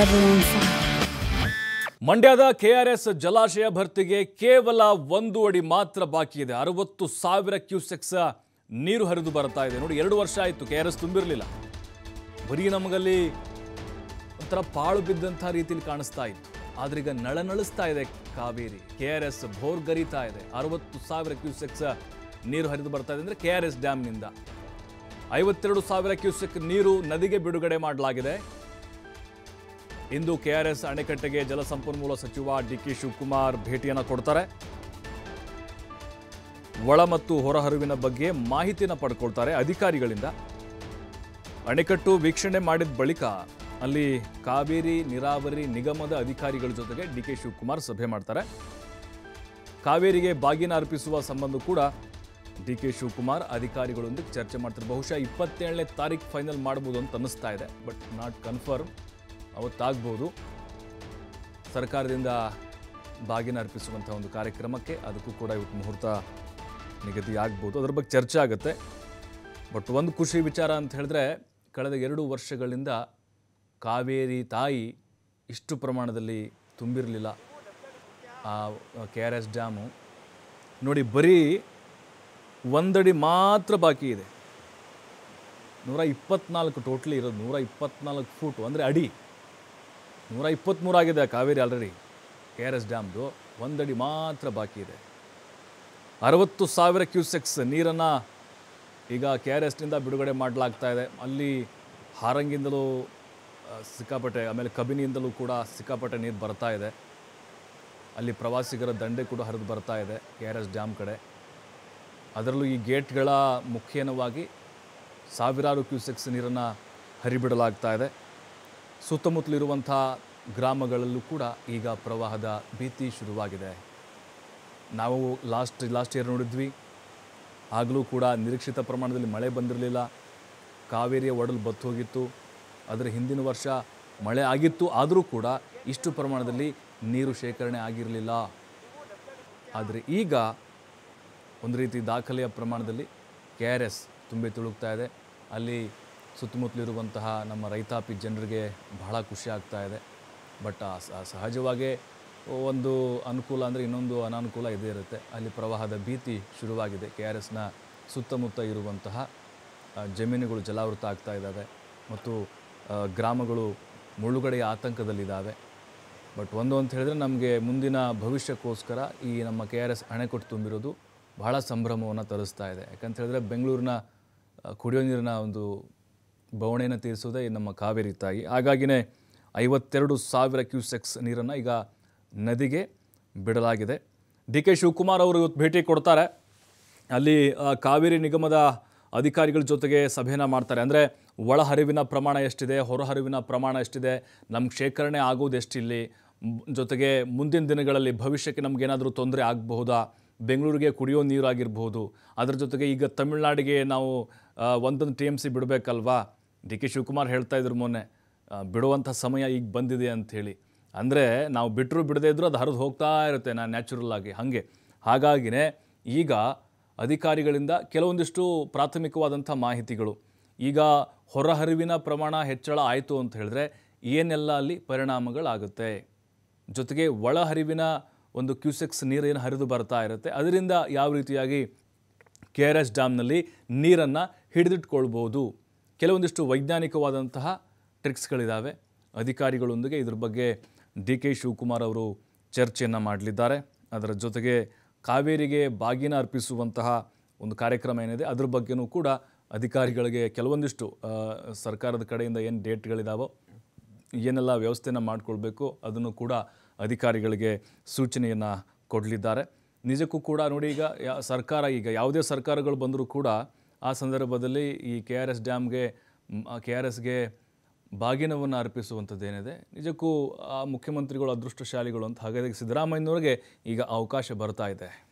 forever on fire. ಮಂಡ್ಯದ KRS ಜಲಾಶಯ ಭರ್ತಿಗೆ ಕೇವಲ ಒಂದು ಅಡಿ ಮಾತ್ರ ಬಾಕಿ ಇದೆ ಅರವತ್ತು ಸಾವಿರ ಕ್ಯೂಸೆಕ್ಸ್ ನೀರು ಹರಿದು ಬರ್ತಾ ಇದೆ ನೋಡಿ ಎರಡು ವರ್ಷ ಆಯಿತು ಕೆ ಆರ್ ಎಸ್ ತುಂಬಿರಲಿಲ್ಲ ಬರೀ ನಮಗಲ್ಲಿ ಒಂಥರ ಪಾಳು ಬಿದ್ದಂಥ ರೀತಿಯಲ್ಲಿ ಕಾಣಿಸ್ತಾ ಇತ್ತು ಆದ್ರೆ ಈಗ ನಳನಳಿಸ್ತಾ ಇದೆ ಕಾವೇರಿ ಕೆ ಆರ್ ಎಸ್ ಭೋರ್ಗರಿತಾ ಇದೆ ಅರವತ್ತು ಸಾವಿರ ಕ್ಯೂಸೆಕ್ಸ್ ನೀರು ಹರಿದು ಬರ್ತಾ ಇದೆ ಅಂದರೆ ಕೆ ಆರ್ ಎಸ್ ಡ್ಯಾಮ್ನಿಂದ ಐವತ್ತೆರಡು ಸಾವಿರ ಕ್ಯೂಸೆಕ್ ನೀರು ನದಿಗೆ ಬಿಡುಗಡೆ ಮಾಡಲಾಗಿದೆ ಇಂದು ಕೆಆರ್ಎಸ್ ಅಣೆಕಟ್ಟೆಗೆ ಜಲಸಂಪನ್ಮೂಲ ಸಚಿವ ಡಿ ಕೆ ಶಿವಕುಮಾರ್ ಭೇಟಿಯನ್ನು ಕೊಡ್ತಾರೆ ಒಳ ಮತ್ತು ಹೊರಹರಿವಿನ ಬಗ್ಗೆ ಮಾಹಿತಿಯನ್ನು ಪಡ್ಕೊಳ್ತಾರೆ ಅಧಿಕಾರಿಗಳಿಂದ ಅಣೆಕಟ್ಟು ವೀಕ್ಷಣೆ ಮಾಡಿದ ಬಳಿಕ ಅಲ್ಲಿ ಕಾವೇರಿ ನೀರಾವರಿ ನಿಗಮದ ಅಧಿಕಾರಿಗಳ ಜೊತೆಗೆ ಡಿ ಕೆ ಶಿವಕುಮಾರ್ ಸಭೆ ಮಾಡ್ತಾರೆ ಕಾವೇರಿಗೆ ಬಾಗಿನ ಅರ್ಪಿಸುವ ಸಂಬಂಧ ಕೂಡ ಡಿ ಕೆ ಶಿವಕುಮಾರ್ ಅಧಿಕಾರಿಗಳೊಂದಿಗೆ ಚರ್ಚೆ ಮಾಡ್ತಾರೆ ಬಹುಶಃ ಇಪ್ಪತ್ತೇಳನೇ ತಾರೀಕು ಫೈನಲ್ ಮಾಡ್ಬೋದು ಅಂತ ಅನ್ನಿಸ್ತಾ ಇದೆ ಬಟ್ ನಾಟ್ ಕನ್ಫರ್ಮ್ ಅವತ್ತಾಗ್ಬೋದು ಸರ್ಕಾರದಿಂದ ಬಾಗಿನ ಅರ್ಪಿಸುವಂಥ ಒಂದು ಕಾರ್ಯಕ್ರಮಕ್ಕೆ ಅದಕ್ಕೂ ಕೂಡ ಇವತ್ತು ಮುಹೂರ್ತ ನಿಗದಿ ಆಗ್ಬೋದು ಅದ್ರ ಬಗ್ಗೆ ಚರ್ಚೆ ಆಗುತ್ತೆ ಬಟ್ ಒಂದು ಖುಷಿ ವಿಚಾರ ಅಂತ ಹೇಳಿದ್ರೆ ಕಳೆದ ಎರಡು ವರ್ಷಗಳಿಂದ ಕಾವೇರಿ ತಾಯಿ ಇಷ್ಟು ಪ್ರಮಾಣದಲ್ಲಿ ತುಂಬಿರಲಿಲ್ಲ ಆ ಕೆ ಆರ್ ಎಸ್ ಡ್ಯಾಮು ನೋಡಿ ಬರೀ ಒಂದಡಿ ಮಾತ್ರ ಬಾಕಿ ಇದೆ ನೂರ ಇಪ್ಪತ್ನಾಲ್ಕು ಟೋಟ್ಲಿ ಇರೋದು ನೂರ ಇಪ್ಪತ್ನಾಲ್ಕು ಫೂಟು ಅಂದರೆ ಅಡಿ ನೂರ ಇಪ್ಪತ್ತ್ಮೂರು ಆಗಿದೆ Kaveri already K R S ಡ್ಯಾಮ್ದು ಒಂದಡಿ ಮಾತ್ರ ಬಾಕಿ ಇದೆ ಅರವತ್ತು ಸಾವಿರ ಕ್ಯೂಸೆಕ್ಸ್ ನೀರನ್ನು ಈಗ ಕೆ ಆರ್ ಎಸ್ನಿಂದ ಬಿಡುಗಡೆ ಮಾಡಲಾಗ್ತಾ ಇದೆ ಅಲ್ಲಿ ಹಾರಂಗಿಂದಲೂ ಆ, ಸಿಕ್ಕಾಪಟ್ಟೆ ಆಮೇಲೆ ಕಬಿನಿಯಿಂದಲೂ ಕೂಡ ಸಿಕ್ಕಾಪಟ್ಟೆ ನೀರು ಬರ್ತಾ ಇದೆ ಅಲ್ಲಿ ಪ್ರವಾಸಿಗರ ದಂಡೆ ಕೂಡ ಹರಿದು ಬರ್ತಾ ಇದೆ ಕೆ ಆರ್ ಎಸ್ ಡ್ಯಾಮ್ ಕಡೆ ಅದರಲ್ಲೂ ಈ ಗೇಟ್ಗಳ ಮುಖೇನವಾಗಿ ಸಾವಿರಾರು ಕ್ಯೂಸೆಕ್ಸ್ ನೀರನ್ನು ಹರಿಬಿಡಲಾಗ್ತಾ ಇದೆ ಸುತ್ತಮುತ್ತಲಿರುವಂಥ ಗ್ರಾಮಗಳಲ್ಲೂ ಕೂಡ ಈಗ ಪ್ರವಾಹದ ಭೀತಿ ಶುರುವಾಗಿದೆ ನಾವು ಲಾಸ್ಟ್ ಲಾಸ್ಟ್ ಇಯರ್ ನೋಡಿದ್ವಿ ಆಗಲೂ ಕೂಡ ನಿರೀಕ್ಷಿತ ಪ್ರಮಾಣದಲ್ಲಿ ಮಳೆ ಬಂದಿರಲಿಲ್ಲ ಕಾವೇರಿಯ ಒಡಲು ಬತ್ತು ಹೋಗಿತ್ತು ಅದರ ಹಿಂದಿನ ವರ್ಷ ಮಳೆ ಆಗಿತ್ತು ಆದರೂ ಕೂಡ ಇಷ್ಟು ಪ್ರಮಾಣದಲ್ಲಿ ನೀರು ಶೇಖರಣೆ ಆಗಿರಲಿಲ್ಲ ಆದರೆ ಈಗ ಒಂದು ರೀತಿ ದಾಖಲೆಯ ಪ್ರಮಾಣದಲ್ಲಿ ಕೆ ಆರ್ ಎಸ್ ತುಂಬಿ ತುಳುಕ್ತಾ ಇದೆ ಅಲ್ಲಿ ಸುತ್ತಮುತ್ತಲಿರುವಂತಹ ನಮ್ಮ ರೈತಾಪಿ ಜನರಿಗೆ ಬಹಳ ಖುಷಿ ಆಗ್ತಾ ಇದೆ ಬಟ್ ಆ ಸ- ಸಹಜವಾಗೇ ಒಂದು ಅನುಕೂಲ ಅಂದರೆ ಇನ್ನೊಂದು ಅನಾನುಕೂಲ ಇದೇ ಇರುತ್ತೆ ಅಲ್ಲಿ ಪ್ರವಾಹದ ಭೀತಿ ಶುರುವಾಗಿದೆ ಕೆ ಆರ್ ಎಸ್ನ ಸುತ್ತಮುತ್ತ ಇರುವಂತಹ ಆ, ಜಮೀನುಗಳು ಜಲಾವೃತ ಆಗ್ತಾ ಇದ್ದಾವೆ ಮತ್ತು ಆ, ಗ್ರಾಮಗಳು ಮುಳುಗಡೆಯ ಆತಂಕದಲ್ಲಿದ್ದಾವೆ ಬಟ್ ಒಂದು ಅಂತ ಹೇಳಿದ್ರೆ ನಮಗೆ ಮುಂದಿನ ಭವಿಷ್ಯಕ್ಕೋಸ್ಕರ ಈ ನಮ್ಮ ಕೆ ಆರ್ ಎಸ್ ಅಣೆಕಟ್ಟು ತುಂಬಿರೋದು ಬಹಳ ಸಂಭ್ರಮವನ್ನು ತರಿಸ್ತಾ ಇದೆ ಯಾಕಂತ ಹೇಳಿದ್ರೆ ಬೆಂಗಳೂರಿನ ಆ, ಕುಡಿಯೋ ನೀರಿನ ಒಂದು ಬವಣೆಯನ್ನು ತೀರಿಸೋದೇ ಈ ನಮ್ಮ ಕಾವೇರಿ ತಾಯಿ ಹಾಗಾಗಿನೇ ಐವತ್ತೆರಡು ಸಾವಿರ ಕ್ಯೂಸೆಕ್ಸ್ ನೀರನ್ನು ಈಗ ನದಿಗೆ ಬಿಡಲಾಗಿದೆ ಡಿ ಕೆ ಶಿವಕುಮಾರ್ ಅವರು ಇವತ್ತು ಭೇಟಿ ಕೊಡ್ತಾರೆ ಅಲ್ಲಿ ಆ, ಕಾವೇರಿ ನಿಗಮದ ಅಧಿಕಾರಿಗಳ ಜೊತೆಗೆ ಸಭೆನ ಮಾಡ್ತಾರೆ ಅಂದರೆ ಒಳಹರಿವಿನ ಪ್ರಮಾಣ ಎಷ್ಟಿದೆ ಹೊರಹರಿವಿನ ಪ್ರಮಾಣ ಎಷ್ಟಿದೆ ನಮ್ಗೆ ಶೇಖರಣೆ ಆಗೋದು ಎಷ್ಟಿಲ್ಲಿ ಮ್, ಜೊತೆಗೆ ಮುಂದಿನ ದಿನಗಳಲ್ಲಿ ಭವಿಷ್ಯಕ್ಕೆ ನಮಗೇನಾದರೂ ತೊಂದರೆ ಆಗಬಹುದಾ ಬೆಂಗಳೂರಿಗೆ ಕುಡಿಯೋ ನೀರು ಆಗಿರ್ಬೋದು ಅದ್ರ ಜೊತೆಗೆ ಈಗ ತಮಿಳ್ನಾಡಿಗೆ ನಾವು ಆ, ಒಂದೊಂದು ಟಿ ಎಮ್ ಸಿ ಬಿಡಬೇಕಲ್ವಾ ಡಿ ಕೆ ಶಿವಕುಮಾರ್ ಹೇಳ್ತಾ ಇದ್ರು ಮೊನ್ನೆ ಆ, ಬಿಡುವಂಥ ಸಮಯ ಈಗ ಬಂದಿದೆ ಅಂಥೇಳಿ ಅಂದರೆ ನಾವು ಬಿಟ್ಟರು ಬಿಡದೇ ಇದ್ದರೂ ಅದು ಹರಿದು ಹೋಗ್ತಾ ಇರುತ್ತೆ ನಾನು ನ್ಯಾಚುರಲ್ ಆಗಿ ಹಾಗೆ ಹಾಗಾಗಿನೇ ಈಗ ಅಧಿಕಾರಿಗಳಿಂದ ಕೆಲವೊಂದಿಷ್ಟು ಪ್ರಾಥಮಿಕವಾದಂಥ ಮಾಹಿತಿಗಳು ಈಗ ಹೊರಹರಿವಿನ ಪ್ರಮಾಣ ಹೆಚ್ಚಳ ಆಯಿತು ಅಂತ ಹೇಳಿದ್ರೆ ಏನೆಲ್ಲ ಅಲ್ಲಿ ಪರಿಣಾಮಗಳಾಗುತ್ತೆ ಜೊತೆಗೆ ಒಳಹರಿವಿನ ಒಂದು ಕ್ಯೂಸೆಕ್ಸ್ ನೀರೇನು ಹರಿದು ಬರ್ತಾ ಇರುತ್ತೆ ಅದರಿಂದ ಯಾವ ರೀತಿಯಾಗಿ ಕೆ ಆರ್ ಎಸ್ ಡ್ಯಾಮ್ನಲ್ಲಿ ನೀರನ್ನು ಹಿಡಿದಿಟ್ಕೊಳ್ಬೋದು ಕೆಲವೊಂದಿಷ್ಟು ವೈಜ್ಞಾನಿಕವಾದಂತಹ ಟ್ರಿಕ್ಸ್ಗಳಿದ್ದಾವೆ ಅಧಿಕಾರಿಗಳೊಂದಿಗೆ ಇದ್ರ ಬಗ್ಗೆ ಡಿ ಕೆ ಶಿವಕುಮಾರ್ ಅವರು ಚರ್ಚೆಯನ್ನು ಮಾಡಲಿದ್ದಾರೆ ಅದರ ಜೊತೆಗೆ ಕಾವೇರಿಗೆ ಬಾಗಿನ ಅರ್ಪಿಸುವಂತಹ ಒಂದು ಕಾರ್ಯಕ್ರಮ ಏನಿದೆ ಅದ್ರ ಬಗ್ಗೆನೂ ಕೂಡ ಅಧಿಕಾರಿಗಳಿಗೆ ಕೆಲವೊಂದಿಷ್ಟು ಆ, ಸರ್ಕಾರದ ಕಡೆಯಿಂದ ಏನು ಡೇಟ್ಗಳಿದಾವೋ ಏನೆಲ್ಲ ವ್ಯವಸ್ಥೆನ ಮಾಡಿಕೊಳ್ಬೇಕು ಅದನ್ನು ಕೂಡ ಅಧಿಕಾರಿಗಳಿಗೆ ಸೂಚನೆಯನ್ನು ಕೊಡಲಿದ್ದಾರೆ ನಿಜಕ್ಕೂ ಕೂಡ ನೋಡಿ ಈಗ ಯಾ ಸರ್ಕಾರ ಈಗ ಯಾವುದೇ ಸರ್ಕಾರಗಳು ಬಂದರೂ ಕೂಡ ಆ ಸಂದರ್ಭದಲ್ಲಿ ಈ ಕೆ ಆರ್ ಎಸ್ ಡ್ಯಾಮ್ಗೆ ಕೆ ಆರ್ ಎಸ್ಗೆ ಬಾಗಿನವನ್ನು ಅರ್ಪಿಸುವಂಥದ್ದೇನಿದೆ ನಿಜಕ್ಕೂ ಆ ಮುಖ್ಯಮಂತ್ರಿಗಳು ಅದೃಷ್ಟಶಾಲಿಗಳು ಅಂತ ಹಾಗಾಗಿ ಸಿದ್ದರಾಮಯ್ಯನವ್ರಿಗೆ ಈಗ ಅವಕಾಶ ಬರ್ತಾ ಇದೆ